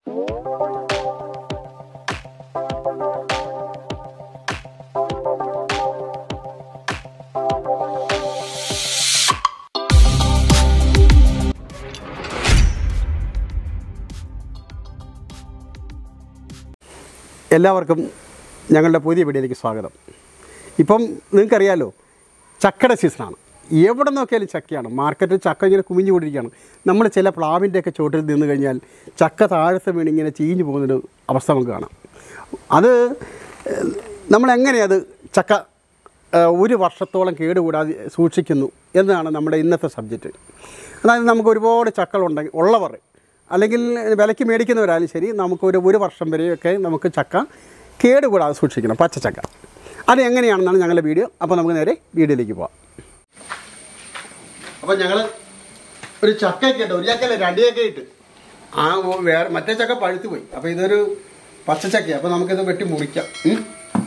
എല്ലാവർക്കും ഞങ്ങളുടെ പുതിയ വീഡിയോയിലേക്ക് സ്വാഗതം ഇപ്പം നിങ്ങൾക്കറിയാലോ ചക്കയുടെ സീസണാണ് എവിടെ നോക്കിയാലും ചക്കയാണ് മാർക്കറ്റിൽ ചക്ക ഇങ്ങനെ കുമിഞ്ഞു കൊണ്ടിരിക്കുകയാണ് നമ്മൾ ചില പ്ലാവിൻ്റെയൊക്കെ ചോട്ടിൽ നിന്ന് കഴിഞ്ഞാൽ ചക്ക താഴത്തെ വീണ് ഇങ്ങനെ ചീഞ്ഞു പോകുന്നൊരു അവസ്ഥ നമുക്ക് കാണാം അത് ഏഹ്, നമ്മളെങ്ങനെയത് ചക്ക ഏഹ്, ഒരു വർഷത്തോളം കേടുകൂടാതെ സൂക്ഷിക്കുന്നു എന്നതാണ് നമ്മുടെ ഇന്നത്തെ സബ്ജക്റ്റ് അതായത് നമുക്ക് ഒരുപാട് ചക്കളുണ്ടെങ്കിൽ ഉള്ളവർ അല്ലെങ്കിൽ വിലയ്ക്ക് മേടിക്കുന്നവരായാലും ശരി നമുക്കൊരു ഒരു വർഷം വരെയൊക്കെ നമുക്ക് ചക്ക കേടുകൂടാതെ സൂക്ഷിക്കണം പച്ചച്ചക്ക അത് എങ്ങനെയാണെന്നാണ് ഞങ്ങളുടെ വീഡിയോ അപ്പോൾ നമുക്ക് നേരെ വീഡിയോയിലേക്ക് പോവാം അപ്പോൾ ഞങ്ങൾ ഒരു ചക്കയൊക്കെ ഇട്ട് ഒരു ചക്കല്ല രണ്ട് ചക്ക ഇട്ട് ആ ഓ- വേറെ മറ്റേ ചക്ക പഴുത്തു പോയി അപ്പോൾ ഇതൊരു പച്ചച്ചക്കയാണ് അപ്പോൾ നമുക്കിത് വെട്ടി മുറിക്കാം ഉം.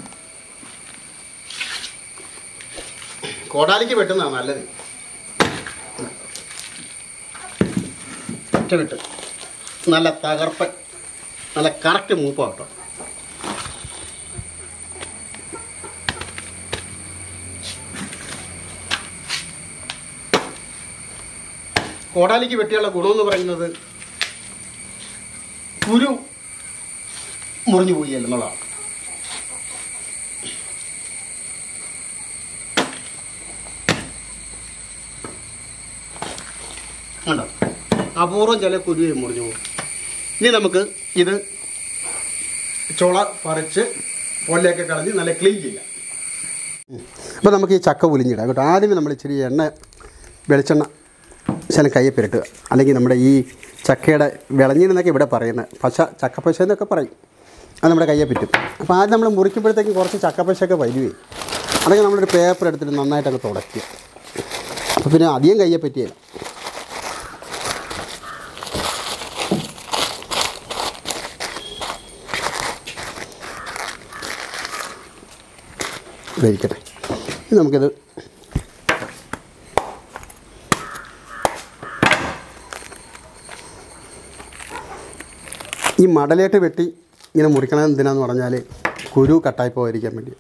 കോടാലിക്ക് വെട്ടുന്നതാണ് നല്ലത് ഒറ്റ വെട്ട് നല്ല തകർപ്പൻ നല്ല കറക്റ്റ് മൂപ്പാട്ടോ കോടാലിക്ക് വെട്ടിയുള്ള ഗുണമെന്ന് പറയുന്നത് കുരു മുറിഞ്ഞു പോയി എന്നുള്ളതാണ് കണ്ടോ അപൂർവം ചില കുരുവേ മുറിഞ്ഞു പോകും ഇനി നമുക്ക് ഇത് ചുള പറിച്ച് പൊല്ലയൊക്കെ കളഞ്ഞ് നല്ല ക്ലീൻ ചെയ്യാം അപ്പോൾ നമുക്ക് ഈ ചക്ക ഉലിഞ്ഞിടാം കേട്ടോ ആദ്യമേ നമ്മൾ ഇച്ചിരി എണ്ണ വെളിച്ചെണ്ണ ശലം കയ്യെ പുരട്ടുക അല്ലെങ്കിൽ നമ്മുടെ ഈ ചക്കയുടെ വിളഞ്ഞിനെന്നൊക്കെ ഇവിടെ പറയുന്നത് പശ ചക്കപ്പശ എന്നൊക്കെ പറയും അത് നമ്മുടെ കയ്യെ പറ്റും അപ്പോൾ ആദ്യം നമ്മൾ മുറിക്കുമ്പോഴത്തേക്ക് കുറച്ച് ചക്കപ്പശയൊക്കെ വരുവേ അതൊക്കെ നമ്മളൊരു പേപ്പർ എടുത്തിട്ട് നന്നായിട്ടങ്ങ് തുടയ്ക്കുക അപ്പോൾ പിന്നെ അധികം കയ്യെ പറ്റിയല്ല ഇതായിരിക്കട്ടെ ഇനി നമുക്കിത് ഈ മടലേട്ട് വെട്ടി ഇങ്ങനെ മുറിക്കണത് എന്തിനാന്ന് പറഞ്ഞാൽ കുരു കട്ടായി പോകാതിരിക്കാൻ വേണ്ടി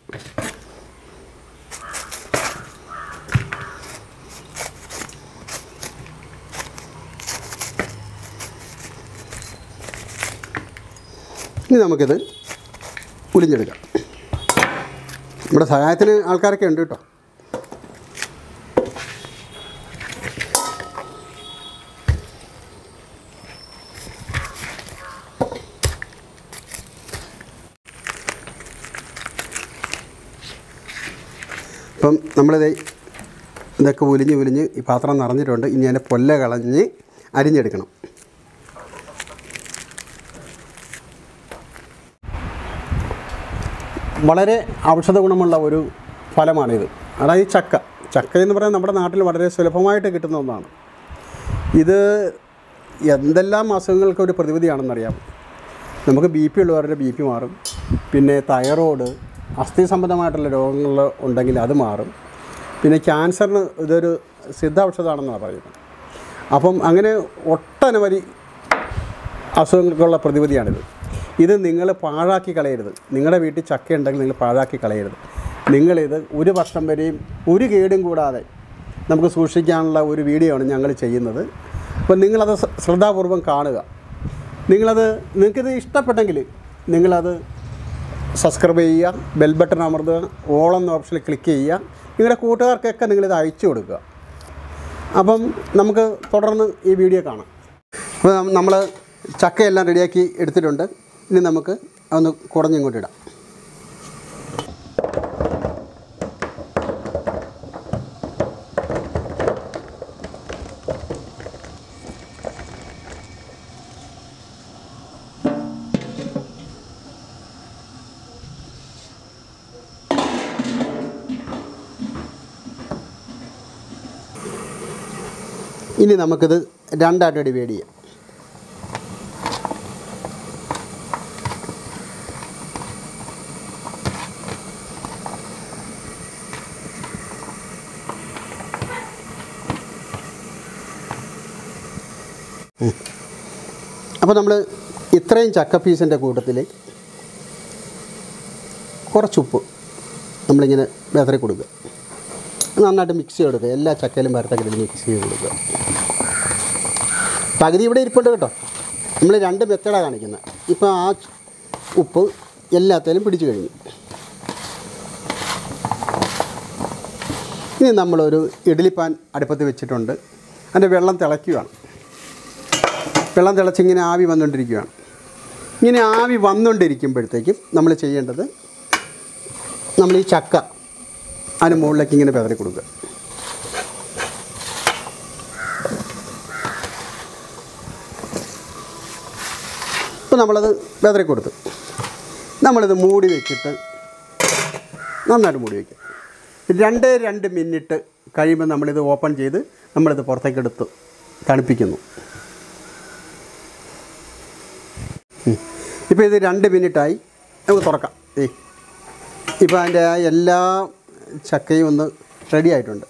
ഇനി നമുക്കിത് ഉലിഞ്ഞെടുക്കാം നമ്മുടെ സഹായത്തിന് ആൾക്കാരൊക്കെ ഉണ്ട് കേട്ടോ അപ്പം നമ്മളിത് ഇതൊക്കെ ഉലിഞ്ഞ് ഉലിഞ്ഞ് ഈ പാത്രം നിറഞ്ഞിട്ടുണ്ട് ഇനി അതിൻ്റെ പൊല്ല കളഞ്ഞ് അരിഞ്ഞെടുക്കണം വളരെ ഔഷധ ഗുണമുള്ള ഒരു ഫലമാണിത് അതായത് ഈ ചക്ക ചക്ക എന്ന് പറയുന്നത് നമ്മുടെ നാട്ടിൽ വളരെ സുലഭമായിട്ട് കിട്ടുന്ന ഒന്നാണ് ഇത് എന്തെല്ലാം അസുഖങ്ങൾക്ക് ഒരു പ്രതിവിധിയാണെന്നറിയാം നമുക്ക് ബി പി ഉള്ളവരുടെ ബി പി മാറും പിന്നെ തൈറോയ്ഡ് അസ്ഥി സംബന്ധമായിട്ടുള്ള രോഗങ്ങൾ ഉണ്ടെങ്കിൽ അത് മാറും പിന്നെ ക്യാൻസറിന് ഇതൊരു സിദ്ധ ഔഷധമാണെന്നാണ് പറയുന്നത് അപ്പം അങ്ങനെ ഒട്ടനവധി അസുഖങ്ങൾക്കുള്ള പ്രതിവിധിയാണിത് ഇത് നിങ്ങൾ പാഴാക്കി കളയരുത് നിങ്ങളുടെ വീട്ടിൽ ചക്ക ഉണ്ടെങ്കിൽ നിങ്ങൾ പാഴാക്കി കളയരുത് നിങ്ങളിത് ഒരു വർഷം വരെയും ഒരു കേടും കൂടാതെ നമുക്ക് സൂക്ഷിക്കാനുള്ള ഒരു വീഡിയോ ആണ് ഞങ്ങൾ ചെയ്യുന്നത് അപ്പോൾ നിങ്ങളത് ശ്ര- ശ്രദ്ധാപൂർവം കാണുക നിങ്ങളത് നിങ്ങൾക്കിത് ഇഷ്ടപ്പെട്ടെങ്കിൽ നിങ്ങളത് സബ്സ്ക്രൈബ് ചെയ്യുക ബെൽ ബട്ടൺ അമർത്തുക ഓൾ എന്ന ഓപ്ഷനിൽ ക്ലിക്ക് ചെയ്യുക നിങ്ങളുടെ കൂട്ടുകാർക്കൊക്കെ നിങ്ങളിത് അയച്ചു കൊടുക്കുക അപ്പം നമുക്ക് തുടർന്ന് ഈ വീഡിയോ കാണാം അപ്പോൾ നമ്മൾ ചക്കയെല്ലാം റെഡിയാക്കി എടുത്തിട്ടുണ്ട് ഇനി നമുക്ക് ഒന്ന് കുടഞ്ഞിങ്ങോട്ട് ഇടാം ഇനി നമുക്കിത് രണ്ടായിട്ട് ഡിവൈഡ് ചെയ്യാം അപ്പോൾ നമ്മൾ ഈ ഇത്രയും ചക്ക പീസിൻ്റെ കൂട്ടത്തിൽ കുറച്ച് ഉപ്പ് നമ്മളിങ്ങനെ ബേത്തറി കൊടുക്കുക നന്നായിട്ട് മിക്സ് ചെയ്ത് കൊടുക്കുക എല്ലാ ചക്കയിലും വരത്തക്കടിലും മിക്സ് ചെയ്ത് കൊടുക്കുക പകുതി ഇവിടെ ഇരിപ്പുണ്ട് കേട്ടോ നമ്മൾ രണ്ട് മെത്തേഡാണ് കാണിക്കുന്നത് ഇപ്പോൾ ആ ഉപ്പ് എല്ലാത്തിലും പിടിച്ചു കഴിഞ്ഞു ഇനി നമ്മളൊരു ഇഡ്ഡലിപ്പാൻ അടുപ്പത്ത് വെച്ചിട്ടുണ്ട് അതിൻ്റെ വെള്ളം തിളയ്ക്കുകയാണ് വെള്ളം തിളച്ചിങ്ങനെ ആവി വന്നുകൊണ്ടിരിക്കുകയാണ് ഇങ്ങനെ ആവി വന്നുകൊണ്ടിരിക്കുമ്പോഴത്തേക്കും നമ്മൾ ചെയ്യേണ്ടത് നമ്മൾ ഈ ചക്ക അതിന് മുകളിലേക്ക് ഇങ്ങനെ പെതറി കൊടുക്കുക ഇപ്പോൾ നമ്മളത് വെതറി കൊടുത്തു നമ്മളിത് മൂടി വെച്ചിട്ട് നന്നായിട്ട് മൂടി വയ്ക്കും രണ്ട് രണ്ട് മിനിറ്റ് കഴിയുമ്പോൾ നമ്മളിത് ഓപ്പൺ ചെയ്ത് നമ്മളിത് പുറത്തേക്ക് എടുത്ത് തണുപ്പിക്കുന്നു ഇപ്പോൾ ഇത് രണ്ട് മിനിറ്റായി നമുക്ക് തുറക്കാം ഏ ഇപ്പോൾ അതിൻ്റെ ആ എല്ലാ ചക്കയും ഒന്ന് റെഡി ആയിട്ടുണ്ട്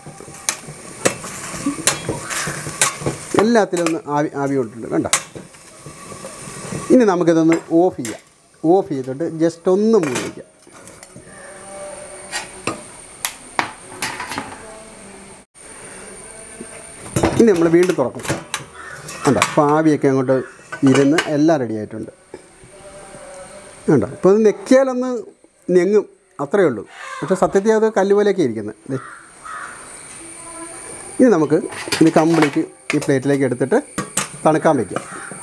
എല്ലാത്തിലും ഒന്ന് ആവി ആവി കൊണ്ടിട്ടുണ്ട് വേണ്ട ഇനി നമുക്കിതൊന്ന് ഓഫ് ചെയ്യാം ഓഫ് ചെയ്തിട്ട് ജസ്റ്റ് ഒന്ന് മൂടി വയ്ക്കാം ഇനി നമ്മൾ വീണ്ടും തുറക്കും ഉണ്ടോ അപ്പോൾ ആവിയൊക്കെ അങ്ങോട്ട് ഇരുന്ന് എല്ലാം റെഡി ആയിട്ടുണ്ട് ഉണ്ടോ ഇപ്പോൾ ഇത് നെക്കിയാലൊന്ന് ഞെങ്ങും അത്രയേ ഉള്ളൂ പക്ഷേ സത്യത്തിൽ അത് കല്ലുപോലെയൊക്കെ ഇരിക്കുന്നത് ദേ. ഇനി നമുക്ക് ഇത് കംപ്ലീറ്റ് ഈ പ്ലേറ്റിലേക്ക് എടുത്തിട്ട് തണുക്കാൻ വയ്ക്കാം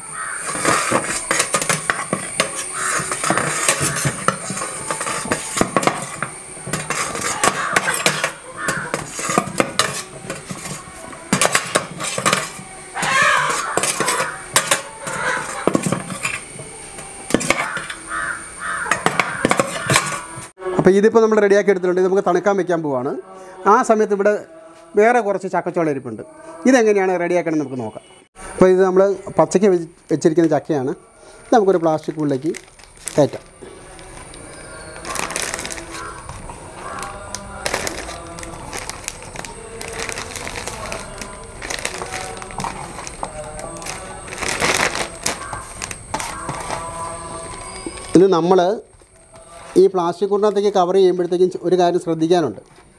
അപ്പോൾ ഇതിപ്പോൾ നമ്മൾ റെഡിയാക്കി എടുത്തിട്ടുണ്ട് ഇത് നമുക്ക് തണുക്കാൻ വെക്കാൻ പോവാണ് ആ സമയത്ത് ഇവിടെ വേറെ കുറച്ച് ചക്കച്ചോള ഇരിപ്പുണ്ട് ഇതെങ്ങനെയാണ് റെഡിയാക്കണം നമുക്ക് നോക്കാം അപ്പോൾ ഇത് നമ്മൾ പച്ചയ്ക്ക് വെച്ച് വെച്ചിരിക്കുന്ന ചക്കയാണ് ഇത് നമുക്കൊരു പ്ലാസ്റ്റിക് ഉള്ളിലേക്ക് കയറ്റാം ഇത് നമ്മൾ ഈ പ്ലാസ്റ്റിക് കുറിനകത്തേക്ക് കവർ ചെയ്യുമ്പോഴത്തേക്കും ഒരു കാര്യം ശ്രദ്ധിക്കാനുണ്ട്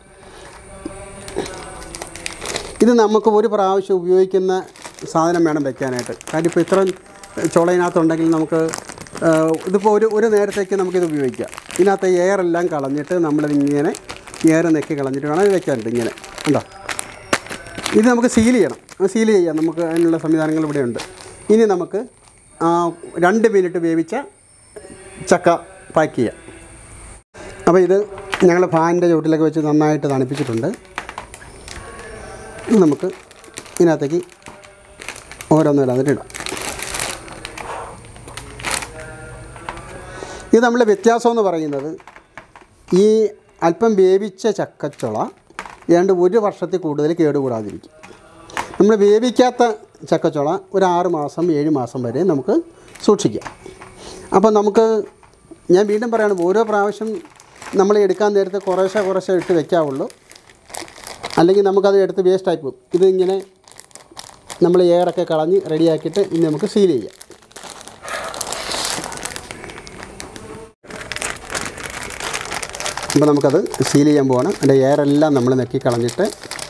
ഇത് നമുക്ക് ഒരു പ്രാവശ്യം ഉപയോഗിക്കുന്ന സാധനം വേണം വെക്കാനായിട്ട് കാര്യം ഇപ്പോൾ ഇത്രയും ചുളയിനകത്തുണ്ടെങ്കിൽ നമുക്ക് ആ, ഇതിപ്പോൾ ഒരു ഒരു നേരത്തേക്ക് നമുക്കിത് ഉപയോഗിക്കാം ഇതിനകത്ത് എയർ എല്ലാം കളഞ്ഞിട്ട് നമ്മളിതിങ്ങനെ എയർ നെക്കി കളഞ്ഞിട്ട് വേണം ഇത് വെക്കാനായിട്ട് ഇങ്ങനെ ഉണ്ടോ ഇത് നമുക്ക് സീൽ ചെയ്യണം സീൽ ചെയ്യാം നമുക്ക് അതിനുള്ള സംവിധാനങ്ങൾ ഇവിടെയുണ്ട് ഇനി നമുക്ക് ആ, രണ്ട് മിനിറ്റ് വേവിച്ച ചക്ക പാക്ക് ചെയ്യാം അപ്പോൾ ഇത് ഞങ്ങൾ ഫാനിൻ്റെ ചുവട്ടിലൊക്കെ വെച്ച് നന്നായിട്ട് തണുപ്പിച്ചിട്ടുണ്ട് ഇത് നമുക്ക് ഇതിനകത്തേക്ക് ഓരോന്നിടാന്നിട്ട് ഇടാം ഇത് നമ്മൾ വ്യത്യാസം എന്ന് പറയുന്നത് ഈ അല്പം വേവിച്ച ചക്കച്ചുള ഏതാണ്ട് ഒരു വർഷത്തിൽ കൂടുതൽ കേടുകൂടാതിരിക്കും നമ്മൾ വേവിക്കാത്ത ചക്കച്ചുള ഒരു ആറ് മാസം ഏഴ് മാസം വരെ നമുക്ക് സൂക്ഷിക്കാം അപ്പോൾ നമുക്ക് ഞാൻ വീണ്ടും പറയാണ് ഓരോ പ്രാവശ്യം നമ്മൾ എടുക്കാൻ നേരത്തെ കുറേശ്ശെ കുറേശ്ശെ ഇട്ട് വെക്കാവുള്ളൂ അല്ലെങ്കിൽ നമുക്കത് എടുത്ത് വേസ്റ്റായി പോകും ഇതിങ്ങനെ നമ്മൾ എയറൊക്കെ കളഞ്ഞ് റെഡിയാക്കിയിട്ട് ഇനി നമുക്ക് സീൽ ചെയ്യാം അപ്പോൾ നമുക്കത് സീൽ ചെയ്യാൻ പോവാണ് അതിൻ്റെ എയറെല്ലാം നമ്മൾ നെക്കി കളഞ്ഞിട്ട്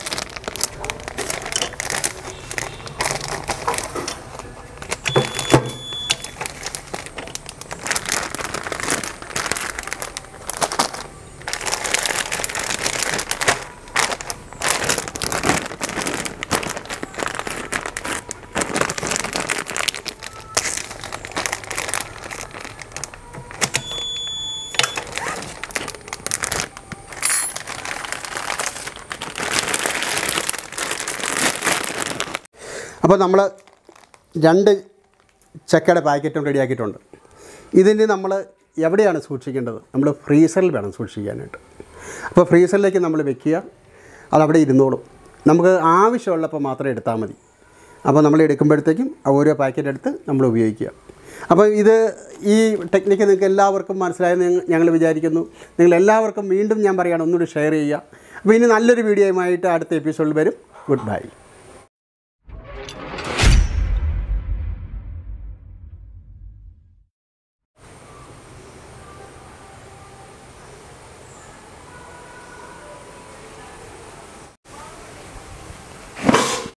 അപ്പോൾ നമ്മൾ രണ്ട് ചക്കയുടെ പാക്കറ്റും റെഡിയാക്കിയിട്ടുണ്ട് ഇതിന് നമ്മൾ എവിടെയാണ് സൂക്ഷിക്കേണ്ടത് നമ്മൾ ഫ്രീസറിൽ വേണം സൂക്ഷിക്കാനായിട്ട് അപ്പോൾ ഫ്രീസറിലേക്ക് നമ്മൾ വെക്കുക അതവിടെ ഇരുന്നോളും നമുക്ക് ആവശ്യമുള്ളപ്പോൾ മാത്രം എടുത്താൽ മതി അപ്പോൾ നമ്മൾ എടുക്കുമ്പോഴത്തേക്കും ആ ഓരോ പാക്കറ്റ് എടുത്ത് നമ്മൾ ഉപയോഗിക്കുക അപ്പോൾ ഇത് ഈ ടെക്നിക്ക് നിങ്ങൾക്ക് എല്ലാവർക്കും മനസ്സിലായെന്ന് ഞങ്ങ- ഞങ്ങൾ വിചാരിക്കുന്നു നിങ്ങൾ എല്ലാവർക്കും വീണ്ടും ഞാൻ പറയുകയാണ് ഒന്നുകൂടി ഷെയർ ചെയ്യുക അപ്പോൾ ഇനി നല്ലൊരു വീഡിയോയുമായിട്ട് അടുത്ത എപ്പിസോഡിൽ വരും ഗുഡ് ബൈ